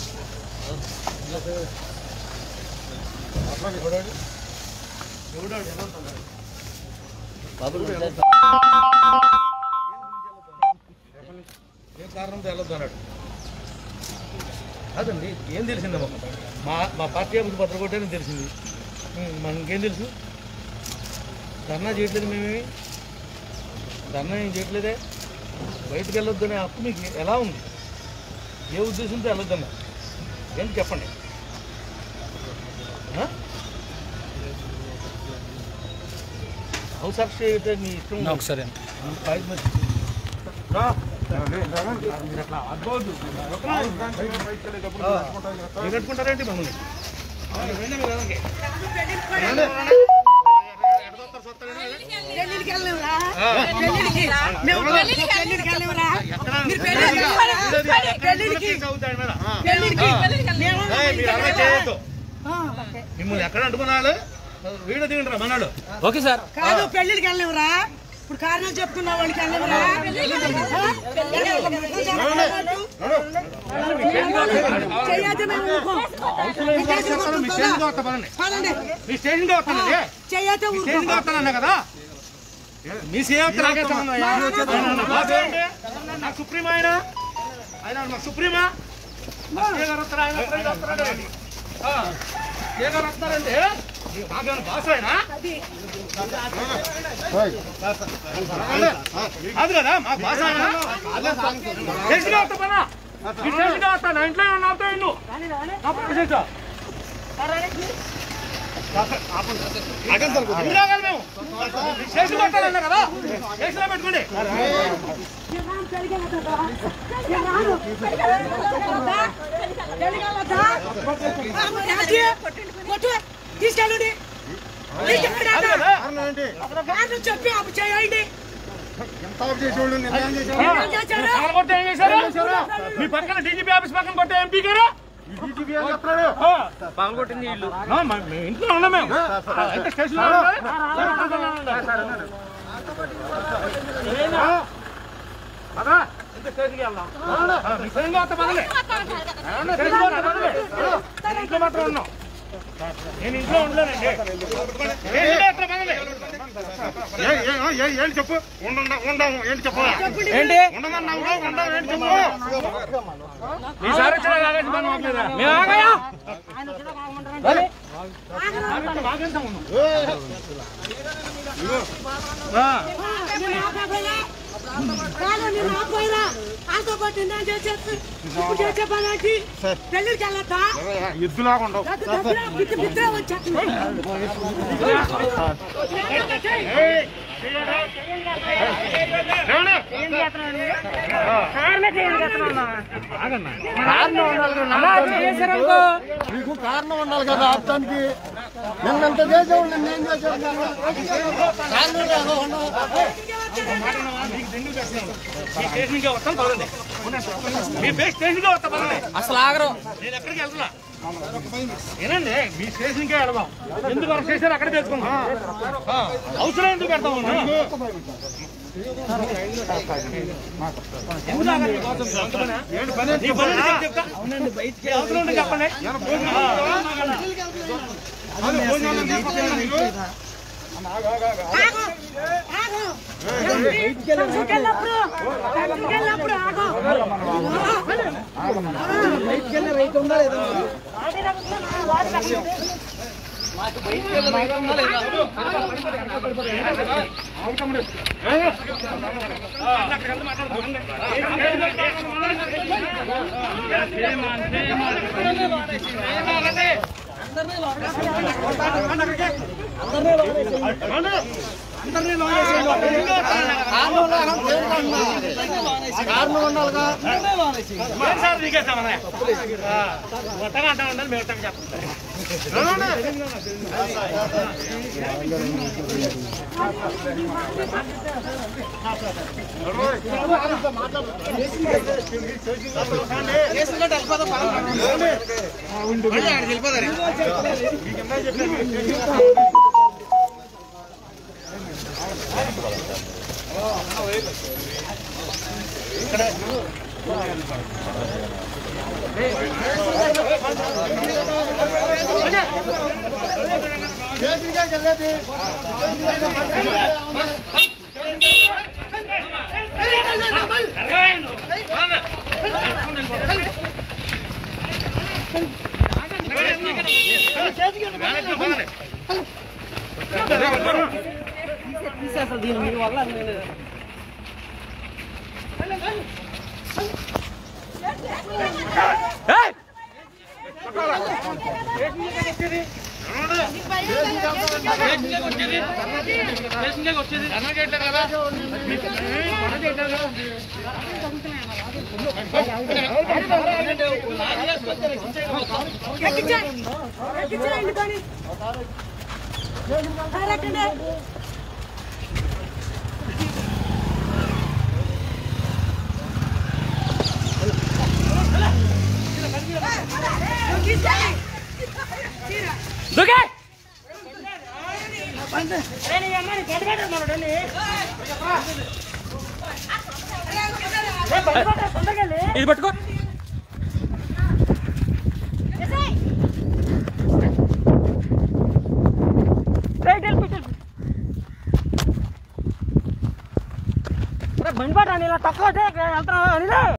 ఏం కారణంతో వెళ్ళొద్దు అన్నాడు అదండి ఏం తెలిసింది మాకు మా మా పార్టీ ఆఫీస్ భద్ర కొట్టారని తెలిసింది ఉం, మనకేం తెలుసు ధర్నా చేయట్లేదు మేమేమి ధర్నా ఏం చేయట్లేదే బయటకు వెళ్ళొద్దు అనే హక్కు మీకు ఎలా ఉంది ఏ ఉద్దేశంతో వెళ్ళొద్దన్నా ఏంటి చెప్పండి ఆ? హౌస్ అరెస్ట్ చేయటే మీ ఇష్టం ఒకసారి ఫైవ్ మినిట్స్ రా. మీరు అట్లా అడ్డవద్దు. మీరు కట్టుకుంటారేంటి మమ్మల్ని రండి మీరు వెనక్కి. ఎడదొత్తారు, సొత్తారు, ఏంటి? పెళ్ళిళ్ళకి వెళ్ళినవరా? పెళ్ళిళ్ళకి. మేము పెళ్ళిళ్ళకి వెళ్ళినవరా? మీరు పెళ్ళిళ్ళకి ఇదిగో, వెళ్ళినవరా? ఇదిగో, ఎక్కడ పెళ్ళిళ్ళకి. కేసు అవుతాయి మేడం. పెళ్ళిళ్ళకి. మేము ఏయ్, మీరు అలా చేయొద్దు ఆ, మిమ్మల్ని ఎక్కడ అంటుకున్నాడు వీడియో దిగండి రా మనాడు ఓకే సార్ కాదు పెళ్ళిళ్ళకి వెళ్ళినవరా ఇప్పుడు కారణం చెప్పుకున్న వాళ్ళకి వెళ్ళినవరా చెయ్యొద్దు మేము ఊరుకోం. మీ స్టేషన్కి వస్తా పదండి పదండి. మీ స్టేషన్కి వస్తానండి చెయ్యొద్దు ఊరుకోం. స్టేషన్కి వస్తానన్నా కదా మీ సీఎం నాకే సంబంధం అయ్యా. ఆయన నా బాస్ ఏంటి? నా సుప్రీం ఆయన ఆయన మా సుప్రీమా మా సీఏ గారు వస్తారా? ఆయన వస్తారా? ఈయన వస్తారా? ఆ, సీఏ గారు వస్తారండి మాకేమైనా బాస్ ఆయన కాదు కదా మా బాస్ ఆయన స్టేషన్కి వస్తా పనా ఈ స్టేషన్కి వస్తా నా ఇంట్లో ఏమన్నా అవుతాయి నువ్వు నా పక్క చేసా రాగాలి మేము స్టేషన్ కొట్టాలన్నా కదా స్టేషన్లో పెట్టుకోండి నేను రాను, పెళ్ళికి వెళ్ళొద్దా? నేను రాను, పెళ్ళికి వెళ్ళొద్దా? పెళ్ళికి వెళ్ళొద్దా? ఆ, మరి ఏంటి? కొట్టు, తీసుకెళ్ళండి తీసుకెళ్ళండి కాదు అన్న. కదా కారణం చెప్పి అప్పు చేయండి ఆ, కాలు కొట్టి ఏం చేశారు మీ పక్కన డీజీపీ ఆఫీస్ పక్కన కొట్టే ఎంపీ గారు పాల్గొట్టింది ఇల్లు ఇంట్లో ఉన్నాం మేము అయితే స్టేషన్లో ఉండాలి. పదా, ఇంత స్టేషన్కి వెళ్దాం. ఆ, మీ స్వయంగా వస్తే పదండి. ఏమన్నా స్టేషన్లో రా, పదండి. నేను ఇంట్లో మాత్రం ఉన్నాం నేను ఇంట్లో ఉండలేనండి స్టేషన్లో వస్తే పదండి. ఏంటి చెప్పు ఉండ ఉండము ఏంటి చెప్పు ఏంటి ఉండమన్నావు ఉండవు ఏంటి చెప్పు ఈసారి వచ్చిన కాగేసి మనం ఆపలేదా మేము ఆగాయా మాకెంత ఉన్నాం ఆ. నేను ఆపకపోయినా కాదు నేను ఆపపోయినా ఆతో పాటు నేను చేసేది ఇప్పుడు చేసే పని ఏంటి పెళ్ళికి వెళ్ళొద్దా ఎద్దులాగా ఉండవు దగ్గర దగ్గర బిడ్డ బిడ్డ వచ్చేస్తుంది ఏయ్, ఏమన్నా? ఆగన్నా. మీకు కారణం ఉండాలి కదా ఆపడానికి నిన్నంత చేసేవాళ్ళు నేను చేసేవాళ్ళు కారణం లేదో ఉండదు. మాట వినవా? మీకు దెంగులు చేస్తున్నాను. మీ స్టేషన్కే వస్తాం పదండి మీ బేస్ స్టేషన్కే వస్తాం పదండి అసలు ఆగరు నేను ఎక్కడికి వెళ్తున్నా ఏనండి మీ స్టేషన్కే వెళదాం ఎందుకు మన స్టేషన్ అక్కడే తెచ్చుకుందాం ఆ, అవసరం ఎందుకు పెడతాం మనం? ఎందుకు ఆగాలి మీకోసం? అంత పనా? నీ పని ఏంటి చెప్పు చెప్తా. ఏ అవసరం ఉంటే చెప్పండి ఆ. ఆగు ఆగు కంచుకి వెళ్ళినప్పుడు కంచుకి వెళ్ళినప్పుడు ఆగు కారణం ఉండాలిగా ఏం సార్ నీకే సమన్వయం? ఆ, మొత్తంగా అంటా ఉండాలి మేము మొత్తంగా చెప్పండి ఆ కేసీగా చెల్లేది ధర్నా చేయట్లేదు కదా ధర్నా చేయట్లేదు కదా ఎక్కించండి ఎక్కించండి పని ఎక్కండి ఇది పట్టుకో బండి పట్ట ఇలా తక్కువ వెళ్తున్నా